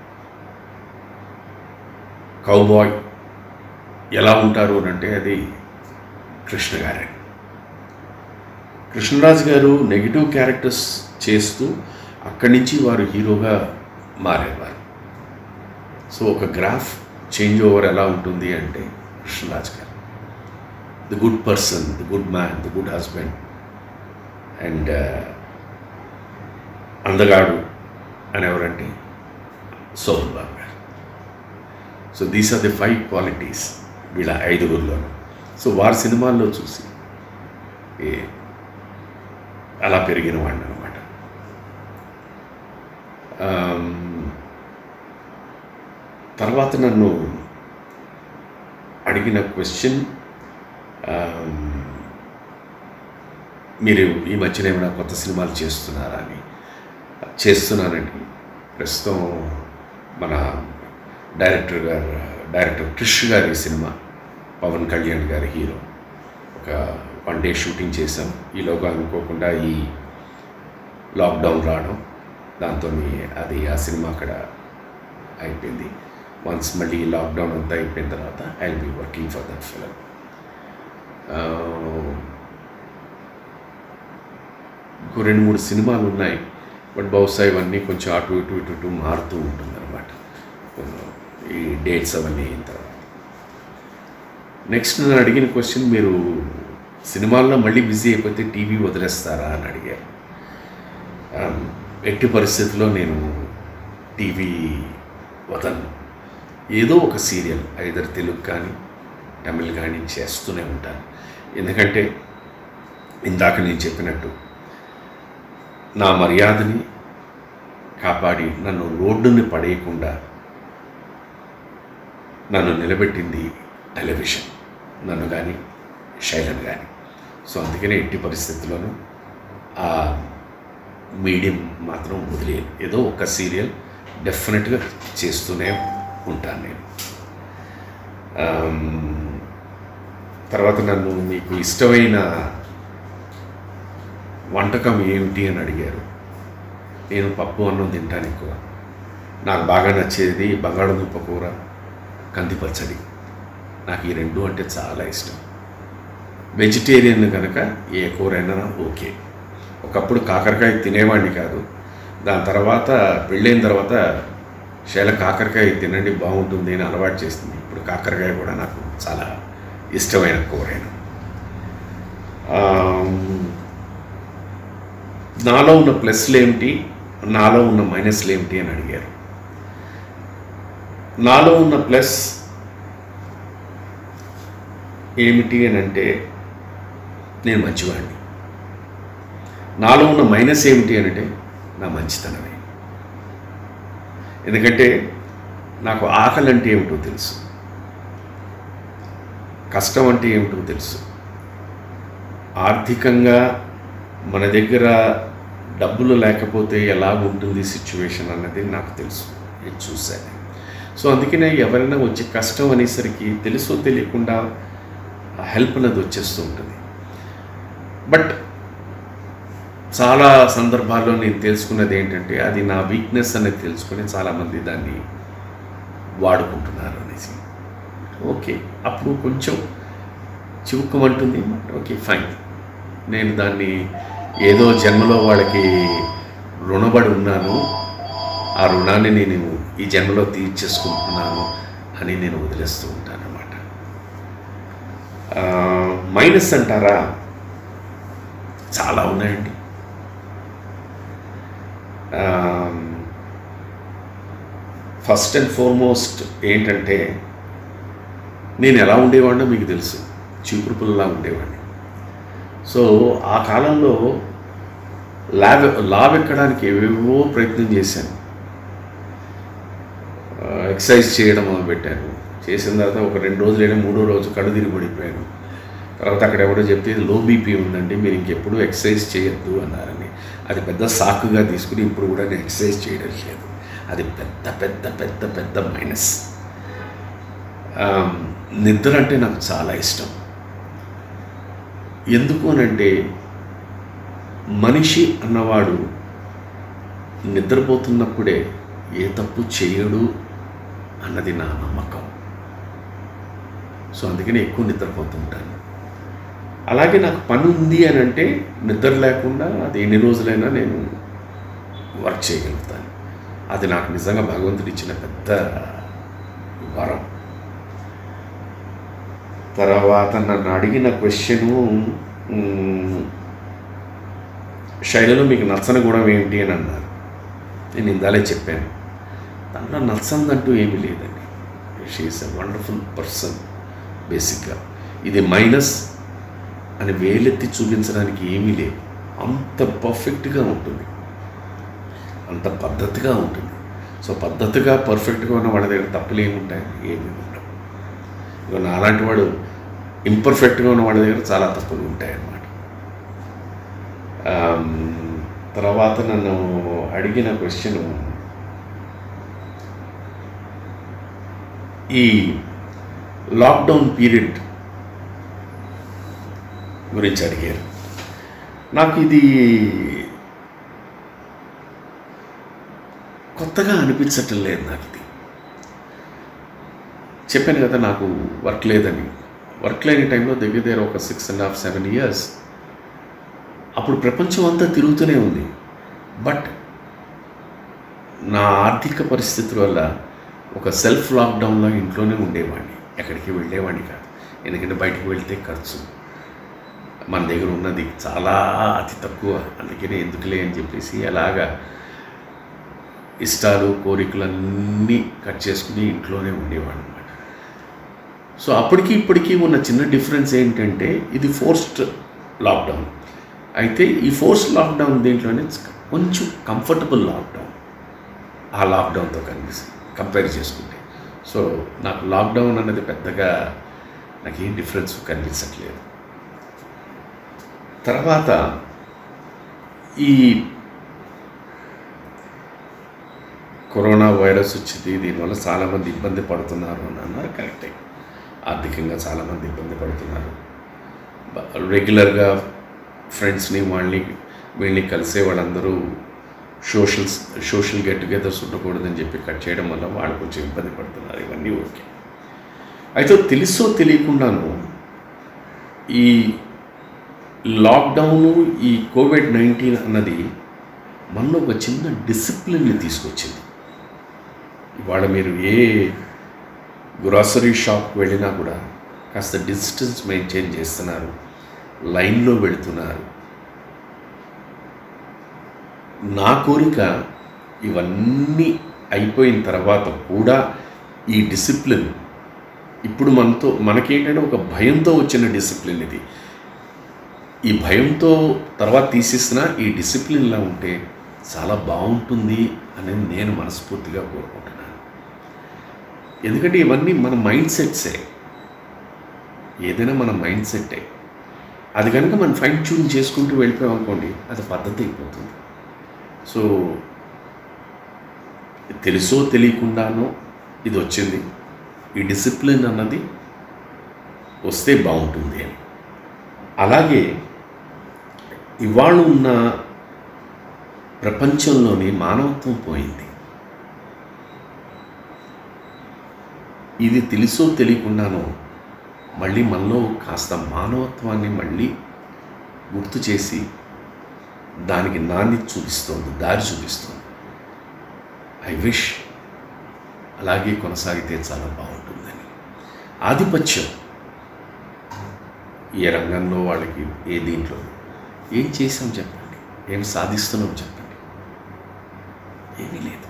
కౌబాయ్ ఎలా ఉంటారు అని అంటే అది కృష్ణ గారే కృష్ణరాజు గారు నెగిటివ్ క్యారెక్టర్స్ చేస్తూ అక్కడి నుంచి వారు హీరోగా మారేవారు సో ఒక గ్రాఫ్ చేంజ్ ఓవర్ ఎలా ఉంటుంది అంటే Krishnaraju garu the good person the good man the good husband and అందగాడు అని ఎవరంటే Sohan Babu garu so these are the five qualities వీళ్ళ ఐదుగురిలోనూ సో వారి సినిమాల్లో చూసి ఏ అలా పెరిగిన వాడిని అనమాట తర్వాత నన్ను అడిగిన క్వశ్చన్ మీరు ఈ మధ్యన ఏమైనా కొత్త సినిమాలు చేస్తున్నారా అని చేస్తున్నానండి ప్రస్తుతం మన డైరెక్టర్ గారు డైరెక్టర్ క్రిష్ గారి సినిమా పవన్ కళ్యాణ్ గారి హీరో ఒక వన్ డే షూటింగ్ చేసాం ఈలోగా అనుకోకుండా ఈ లాక్డౌన్ రావడం దాంతో అది ఆ సినిమా అక్కడ అయిపోయింది వన్స్ మళ్ళీ లాక్డౌన్ అంతా అయిపోయిన తర్వాత I will be working for that film ఇంకో రెండు మూడు సినిమాలు ఉన్నాయి బట్ బహుశా ఇవన్నీ కొంచెం అటు ఇటు ఇటు ఇటు మారుతూ ఉంటుందన్నమాట ఈ డేట్స్ అవన్నీ అయిన తర్వాత నెక్స్ట్ నన్ను అడిగిన క్వశ్చన్ మీరు సినిమాల్లో మళ్ళీ బిజీ అయిపోతే టీవీ వదిలేస్తారా అని అడిగారు Um, ఎట్టి పరిస్థితుల్లో నేను టీవీ వదలను ఏదో ఒక సీరియల్ ఐదర్ తెలుగు కానీ తమిళ్ కానీ చేస్తూనే ఉంటాను ఎందుకంటే ఇందాక నేను చెప్పినట్టు నా మర్యాదని కాపాడి నన్ను రోడ్డుని పడేయకుండా నన్ను నిలబెట్టింది టెలివిజన్ నన్ను కానీ శైలను కానీ సో అందుకనే ఎట్టి పరిస్థితుల్లోనూ ఆ మీడియం మాత్రం వదిలేను ఏదో ఒక సీరియల్ డెఫినెట్గా చేస్తూనే ఉంటాను నేను ఆమ్, తర్వాత నన్ను మీకు ఇష్టమైన వంటకం ఏమిటి అని అడిగారు నేను పప్పు అన్నం తింటాను ఎక్కువ నాకు బాగా నచ్చేది బంగాళదుంప కూర కంది పచ్చడి నాకు ఈ రెండు అంటే చాలా ఇష్టం వెజిటేరియన్ కనుక ఏ కూరైనా ఓకే ఒకప్పుడు కాకరకాయ తినేవాడిని కాదు దాని తర్వాత పెళ్ళైన తర్వాత శైల కాకరకాయ తినండి బాగుంటుంది అని అలవాటు చేస్తుంది ఇప్పుడు కాకరకాయ కూడా నాకు చాలా ఇష్టమైన కూరైన నాలో ఉన్న ప్లస్లు ఏమిటి నాలో ఉన్న మైనస్లు ఏమిటి అని అడిగారు నాలో ఉన్న ప్లస్ ఏమిటి అని అంటే నేను మంచివాడిని నాలో ఉన్న మైనస్ ఏమిటి అని అంటే నా మంచితనమే ఎందుకంటే నాకు ఆకలి అంటే ఏమిటో తెలుసు కష్టం అంటే ఏమిటో తెలుసు ఆర్థికంగా మన దగ్గర డబ్బులు లేకపోతే ఎలా ఉంటుంది సిచ్యువేషన్ అన్నది నాకు తెలుసు ఇది చూశాను సో అందుకనే ఎవరైనా వచ్చి కష్టం అనేసరికి తెలుసో తెలియకుండా హెల్ప్ అనేది వచ్చేస్తూ ఉంటుంది బట్ చాలా సందర్భాల్లో నేను తెలుసుకున్నది ఏంటంటే అది నా వీక్నెస్ అనేది తెలుసుకుని చాలామంది దాన్ని వాడుకుంటున్నారు అనేసి ఓకే అప్పుడు కొంచెం చివుక్కమంటుంది ఓకే ఫైన్ నేను దాన్ని ఏదో జన్మలో వాళ్ళకి రుణపడి ఉన్నాను ఆ రుణాన్ని నేను ఈ జన్మలో తీర్చేసుకుంటున్నాను అని నేను వదిలేస్తూ ఉంటాను అన్నమాట మైనస్ అంటారా చాలా ఉన్నాయండి ఫస్ట్ అండ్ ఫార్మోస్ట్ ఏంటంటే నేను ఎలా ఉండేవాడినో మీకు తెలుసు చీపురు పుల్లలా ఉండేవాడిని సో ఆ కాలంలో ల్యాబ్ లాబ్ ఎక్కడానికి ఏవేవో ప్రయత్నం చేశాను ఎక్సర్సైజ్ చేయడం మొదలుపెట్టాను చేసిన తర్వాత ఒక రెండు రోజులు అయినా మూడో రోజు కళ్ళు తిరిగి పడిపోయాను తర్వాత అక్కడ ఎవడో చెప్తే లో బీపీ ఉందండి మీరు ఇంకెప్పుడు ఎక్సర్సైజ్ చేయొద్దు అన్నారని అది పెద్ద సాకుగా తీసుకుని ఇప్పుడు కూడా నేను ఎక్సర్సైజ్ చేయడం లేదు అది పెద్ద పెద్ద పెద్ద పెద్ద మైనస్ నిద్ర అంటే నాకు చాలా ఇష్టం ఎందుకు అనంటే మనిషి అన్నవాడు నిద్రపోతున్నప్పుడే ఏ తప్పు చేయడు అన్నది నా నమ్మకం సో అందుకని ఎక్కువ నిద్రపోతుంటాను అలాగే నాకు పని ఉంది అని అంటే నిద్ర లేకుండా అది ఎన్ని రోజులైనా నేను వర్క్ చేయగలుగుతాను అది నాకు నిజంగా భగవంతుడు ఇచ్చిన పెద్ద వరం తర్వాత నన్ను అడిగిన క్వశ్చను శైలిలో మీకు నచ్చని గుణం ఏంటి అని అన్నారు నేను ఇందాలే చెప్పాను దాంట్లో నచ్చందంటూ ఏమీ లేదండి షీఈస్ ఎ వండర్ఫుల్ పర్సన్ బేసిక్గా ఇది మైనస్ అని వేలెత్తి చూపించడానికి ఏమీ లేదు అంత పర్ఫెక్ట్గా ఉంటుంది అంత పద్ధతిగా ఉంటుంది సో పద్ధతిగా పర్ఫెక్ట్గా ఉన్న వాళ్ళ దగ్గర తప్పులు ఏముంటాయి ఏమీ ఉండవు ఇక నాలాంటి వాడు ఇంపర్ఫెక్ట్గా ఉన్న వాళ్ళ దగ్గర చాలా తప్పులు ఉంటాయన్నమాట తర్వాత నన్ను అడిగిన క్వశ్చన్ ఈ లాక్డౌన్ పీరియడ్ గురించి అడిగారు నాకు ఇది కొత్తగా అనిపించటం లేదు నాకు ఇది చెప్పాను కదా నాకు వర్క్ లేదని వర్క్ లేని టైంలో దగ్గర దగ్గర ఒక six and half seven years అప్పుడు ప్రపంచం అంతా తిరుగుతూనే ఉంది బట్ నా ఆర్థిక పరిస్థితుల వల్ల ఒక సెల్ఫ్ లాక్డౌన్లో ఇంట్లోనే ఉండేవాడిని ఎక్కడికి వెళ్ళేవాడిని కాదు ఎందుకంటే బయటకు వెళ్తే ఖర్చు మన దగ్గర ఉన్నది చాలా అతి తక్కువ అందుకనే ఎందుకులే అని చెప్పేసి అలాగా ఇష్టాలు కోరికలన్నీ కట్ చేసుకుని ఇంట్లోనే ఉండేవాడు అనమాట సో అప్పటికి ఇప్పటికీ ఉన్న చిన్న డిఫరెన్స్ ఏంటంటే ఇది ఫోర్స్డ్ లాక్డౌన్ అయితే ఈ ఫోర్స్ లాక్డౌన్ దీంట్లోనే కొంచెం కంఫర్టబుల్ లాక్డౌన్ ఆ లాక్డౌన్తో కనిపిస్తుంది కంపేర్ చేసుకుంటే సో నాకు లాక్డౌన్ అన్నది పెద్దగా నాకేం డిఫరెన్స్ కనిపించట్లేదు తర్వాత ఈ కరోనా వైరస్ వచ్చింది దీనివల్ల చాలామంది ఇబ్బంది పడుతున్నారు అని అన్నారు కరెక్టే ఆర్థికంగా చాలామంది ఇబ్బంది పడుతున్నారు రెగ్యులర్గా ఫ్రెండ్స్ని వాళ్ళని వీళ్ళని కలిసే వాళ్ళందరూ సోషల్ సోషల్ గెట్ టుగెదర్స్ ఉండకూడదని చెప్పి కట్ చేయడం వల్ల వాళ్ళు కొంచెం ఇబ్బంది పడుతున్నారు ఇవన్నీ ఓకే అయితే తెలుసో తెలియకుండాను ఈ లాక్డౌను ఈ కోవిడ్ నైన్టీన్ అన్నది మనలో ఒక చిన్న డిసిప్లిన్ని తీసుకొచ్చింది ఇవాళ మీరు ఏ గ్రాసరీ షాప్కి వెళ్ళినా కూడా కాస్త డిస్టెన్స్ మెయింటైన్ చేస్తున్నారు లైన్లో వెళుతున్నారు నా కోరిక ఇవన్నీ అయిపోయిన తర్వాత కూడా ఈ డిసిప్లిన్ ఇప్పుడు మనతో మనకేంటంటే ఒక భయంతో వచ్చిన డిసిప్లిన్ ఇది ఈ భయంతో తర్వాత తీసేసిన ఈ డిసిప్లిన్లా ఉంటే చాలా బాగుంటుంది అనేది నేను మనస్ఫూర్తిగా కోరుకుంటున్నాను ఎందుకంటే ఇవన్నీ మన మైండ్ సెట్సే ఏదైనా మన మైండ్ సెట్టే అది కనుక మనం ఫైన్ ట్యూన్ చేసుకుంటూ వెళ్ళిపోయాం అనుకోండి అది పద్ధతి అయిపోతుంది సో తెలుసో తెలియకుండానో ఇది వచ్చింది ఈ డిసిప్లిన్ అన్నది వస్తే బాగుంటుంది అని అలాగే ఇవాళ ఉన్న ప్రపంచంలోని మానవత్వం పోయింది ఇది తెలుసో తెలియకుండానో మళ్ళీ మనలో కాస్త మానవత్వాన్ని మళ్ళీ గుర్తు చేసి దానికి నాణ్యత చూపిస్తోంది దారి చూపిస్తోంది ఐ విష్ అలాగే కొనసాగితే చాలా బాగుంటుందని ఆధిపత్యం ఏ రంగంలో వాళ్ళకి ఏ దీంట్లో ఏం చేసాం చెప్పండి ఏం సాధిస్తున్నాం చెప్పండి ఏమీ లేదు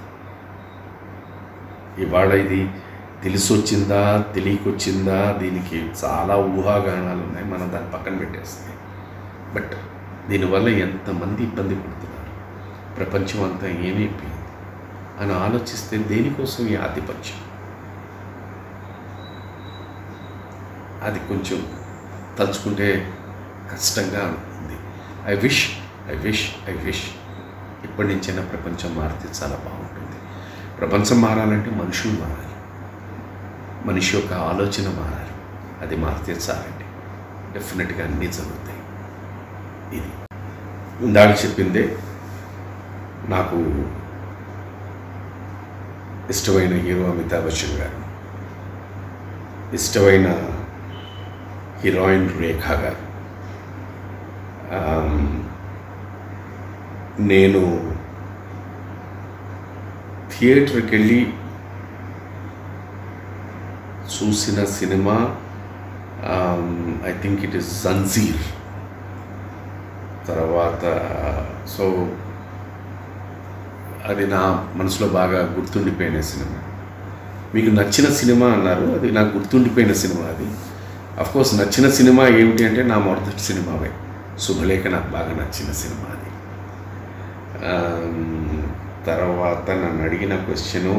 ఇవాళ ఇది తెలిసి వచ్చిందా తెలియకొచ్చిందా దీనికి చాలా ఊహాగానాలు ఉన్నాయి మనం దాన్ని పక్కన పెట్టేస్తాయి బట్ దీనివల్ల ఎంతమంది ఇబ్బంది పడుతున్నారు ప్రపంచం అంతా ఏమైపోయింది అని ఆలోచిస్తే దేనికోసం ఈ ఆధిపత్యం అది కొంచెం తలుచుకుంటే కష్టంగా ఉంది I wish I wish I wish ఇప్పటి నుంచైనా ప్రపంచం మారితే చాలా బాగుంటుంది ప్రపంచం మారాలంటే మనుషులు మారాలి మనిషి యొక్క ఆలోచన మారాలి అది మారితే చాలండి డెఫినెట్గా అన్నీ జరుగుతాయి ఇది ఇందాక చెప్పిందే నాకు ఇష్టమైన హీరో అమితాబ్ బచ్చన్ గారు ఇష్టమైన హీరోయిన్ రేఖా గారు ఆమ్, నేను థియేటర్కి వెళ్ళి చూసిన cinema I think it is Zanjeer తర్వాత సో అది నా మనసులో బాగా గుర్తుండిపోయిన సినిమా మీకు నచ్చిన సినిమా అన్నారు అది నాకు గుర్తుండిపోయిన సినిమా అది కోర్స్ నచ్చిన సినిమా ఏమిటి అంటే నా మొదటి సినిమావే శుభలేఖ నాకు బాగా నచ్చిన సినిమా అది ఆమ్, తర్వాత నన్ను అడిగిన క్వశ్చను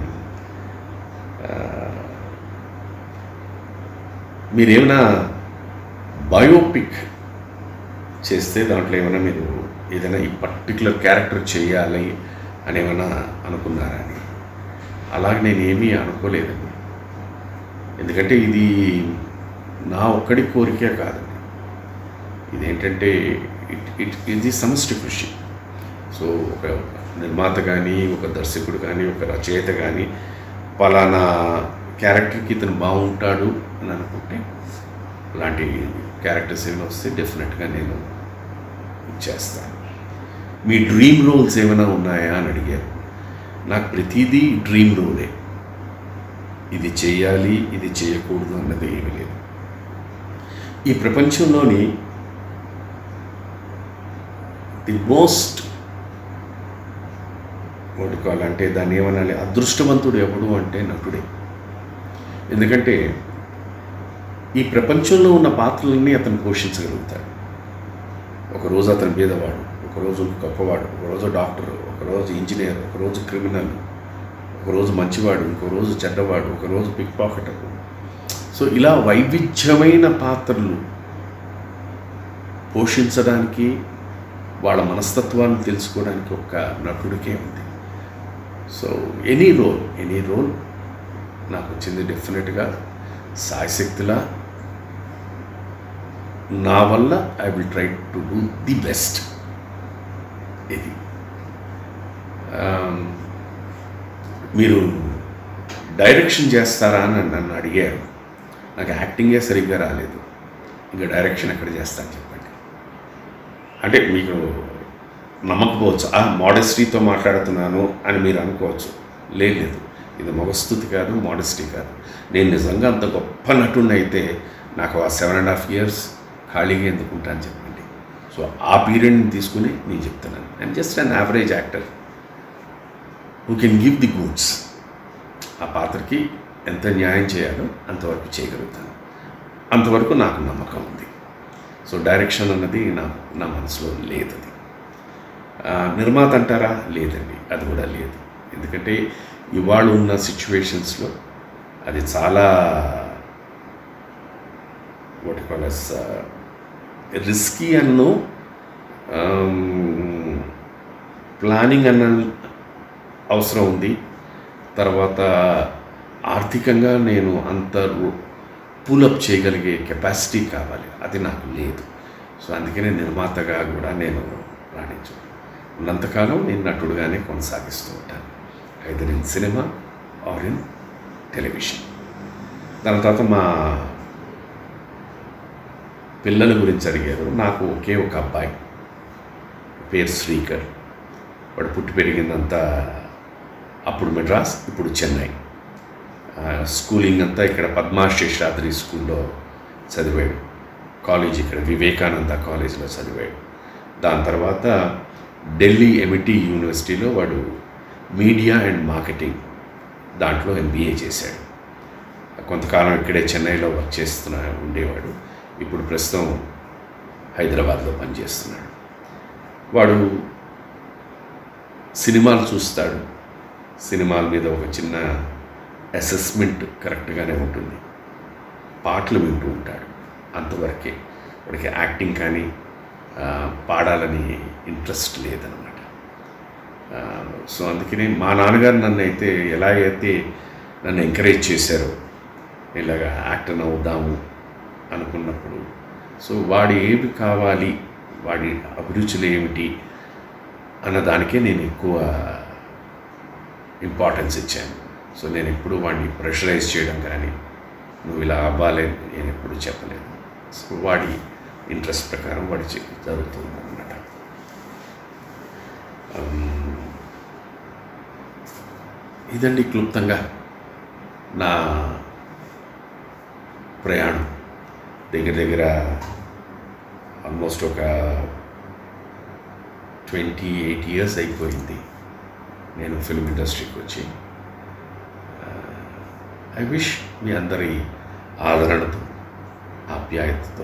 మీరేమైనా బయోపిక్ చేస్తే దాంట్లో ఏమైనా మీరు ఏదైనా ఈ పర్టికులర్ క్యారెక్టర్ చేయాలి అని ఏమైనా అనుకున్నారా అని అలాగే నేను ఏమీ అనుకోలేదండి ఎందుకంటే ఇది నా ఒక్కడి కోరికే కాదండి ఇదేంటంటే ఇట్ ఇట్ ఇది సమష్టి కృషి సో ఒక నిర్మాత కానీ ఒక దర్శకుడు కానీ ఒక రచయిత కానీ పలానా క్యారెక్టర్కి ఇతను బాగుంటాడు అని అనుకుంటే అలాంటి క్యారెక్టర్స్ ఏమైనా వస్తే డెఫినెట్గా నేను చేస్తాను మీ డ్రీమ్ రోల్స్ ఏమైనా ఉన్నాయా అని అడిగారు నాకు ప్రతిదీ డ్రీమ్ రోలే ఇది చేయాలి ఇది చేయకూడదు అన్నది ఏమీ లేదు ఈ ప్రపంచంలోని ది మోస్ట్ అంటే దాన్ని ఏమనాలి అదృష్టవంతుడు ఎవడు అంటే నటుడే ఎందుకంటే ఈ ప్రపంచంలో ఉన్న పాత్రలన్నీ అతను పోషించగలుగుతాడు ఒకరోజు అతను పేదవాడు ఒకరోజు గొప్పవాడు ఒకరోజు డాక్టర్ ఒకరోజు ఇంజనీర్ ఒకరోజు క్రిమినల్ ఒకరోజు మంచివాడు ఇంకో రోజు చెడ్డవాడు ఒకరోజు పిక్ పాకెటర్ సో ఇలా వైవిధ్యమైన పాత్రలు పోషించడానికి వాళ్ళ మనస్తత్వాన్ని తెలుసుకోవడానికి ఒక నటుడికే ఉంది so any role any role నాకు వచ్చింది డెఫినెట్గా సాయశక్తిలా నా వల్ల I will try to do the best ఇది ఆమ్, మీరు డైరెక్షన్ చేస్తారా అని నన్ను అడిగారు నాకు యాక్టింగే సరిగ్గా రాలేదు ఇంకా డైరెక్షన్ ఎక్కడ చేస్తాను చెప్పండి అంటే మీకు నమ్మకపోవచ్చు ఆ మోడెస్టీతో మాట్లాడుతున్నాను అని మీరు అనుకోవచ్చు లేదు లేదు ఇది మొగస్థుతి కాదు మోడెస్టీ కాదు నేను నిజంగా అంత గొప్ప నటుడిని అయితే నాకు ఆ సెవెన్ అండ్ హాఫ్ ఇయర్స్ ఖాళీగా ఎందుకుంటాను చెప్పండి సో ఆ పీరియడ్ని తీసుకుని నేను చెప్తున్నాను and just an average actor who can give the goods ఆ పాత్రకి ఎంత న్యాయం చేయాలో అంతవరకు చేయగలుగుతాను అంతవరకు నాకు నమ్మకం ఉంది సో డైరెక్షన్ అన్నది నా నా మనసులో లేదు అది ఆ, నిర్మాత అంటారా లేదండి అది కూడా లేదు ఎందుకంటే ఇవాళ ఉన్న సిచ్యువేషన్స్లో అది చాలా వాటి కాలస్ రిస్కీ అన్ను ప్లానింగ్ అన్న అవసరం ఉంది తర్వాత ఆర్థికంగా నేను అంత పులప్ చేయగలిగే కెపాసిటీ కావాలి అది నాకు లేదు సో అందుకనే నిర్మాతగా కూడా నేను రాణించు ఉన్నంతకాలం నేను నటుడుగానే కొనసాగిస్తూ ఉంటాను either in cinema or in television దాని తర్వాత మా పిల్లల గురించి అడిగారు నాకు ఒకే ఒక అబ్బాయి పేరు శ్రీకర్ వాడు పుట్టి పెరిగిందంతా అప్పుడు మెడ్రాస్ ఇప్పుడు చెన్నై ఆ, స్కూలింగ్ అంతా ఇక్కడ పద్మాశేషాద్రి స్కూల్లో చదివాడు కాలేజ్ ఇక్కడ వివేకానంద కాలేజీలో చదివాడు దాని తర్వాత ఢిల్లీ ఎమిటీ యూనివర్సిటీలో వాడు మీడియా అండ్ మార్కెటింగ్ దాంట్లో ఎంబీఏ చేశాడు కొంతకాలం ఇక్కడే చెన్నైలో వర్క్ చేస్తున్న ఉండేవాడు ఇప్పుడు ప్రస్తుతం హైదరాబాద్లో పనిచేస్తున్నాడు వాడు సినిమాలు చూస్తాడు సినిమాల మీద ఒక చిన్న అసెస్మెంట్ కరెక్ట్గానే ఉంటుంది పాటలు వింటూ ఉంటాడు అంతవరకే వాడికి యాక్టింగ్ కానీ ఆ, పాడాలని ఇంట్రెస్ట్ లేదనమాట ఆ, సో అందుకనే మా నాన్నగారు నన్ను అయితే ఎలా అయితే నన్ను ఎంకరేజ్ చేశారో ఇలాగా యాక్టర్ అవుదాము అనుకున్నప్పుడు సో వాడు ఏమి కావాలి వాడి అభిరుచులు ఏమిటి అన్న దానికే నేను ఎక్కువ ఇంపార్టెన్స్ ఇచ్చాను సో నేను ఎప్పుడు వాడిని ప్రెషరైజ్ చేయడం కానీ నువ్వు ఇలా అవ్వాలి అని నేను ఎప్పుడు చెప్పలేదు సో వాడి ఇంట్రెస్ట్ ప్రకారం వాడి చే- జరుగుతుంది అనమాట ఇదండి క్లుప్తంగా నా ప్రయాణం దగ్గర దగ్గర ఆల్మోస్ట్ ఒక ట్వంటీ ఎయిట్ ఇయర్స్ అయిపోయింది నేను ఫిల్మ్ ఇండస్ట్రీకి వచ్చి ఐ విష్ మీ అందరి ఆదరణతో ఆప్యాయతతో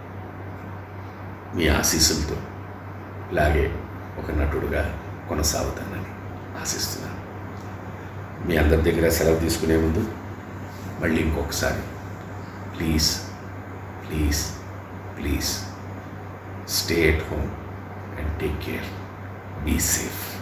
మీ ఆశీస్సులతో ఇలాగే ఒక నటుడుగా కొనసాగుతానని ఆశిస్తున్నాను మీ అందరి దగ్గర సెలవు తీసుకునే ముందు మళ్ళీ ఇంకొకసారి please please please stay at home and take care be safe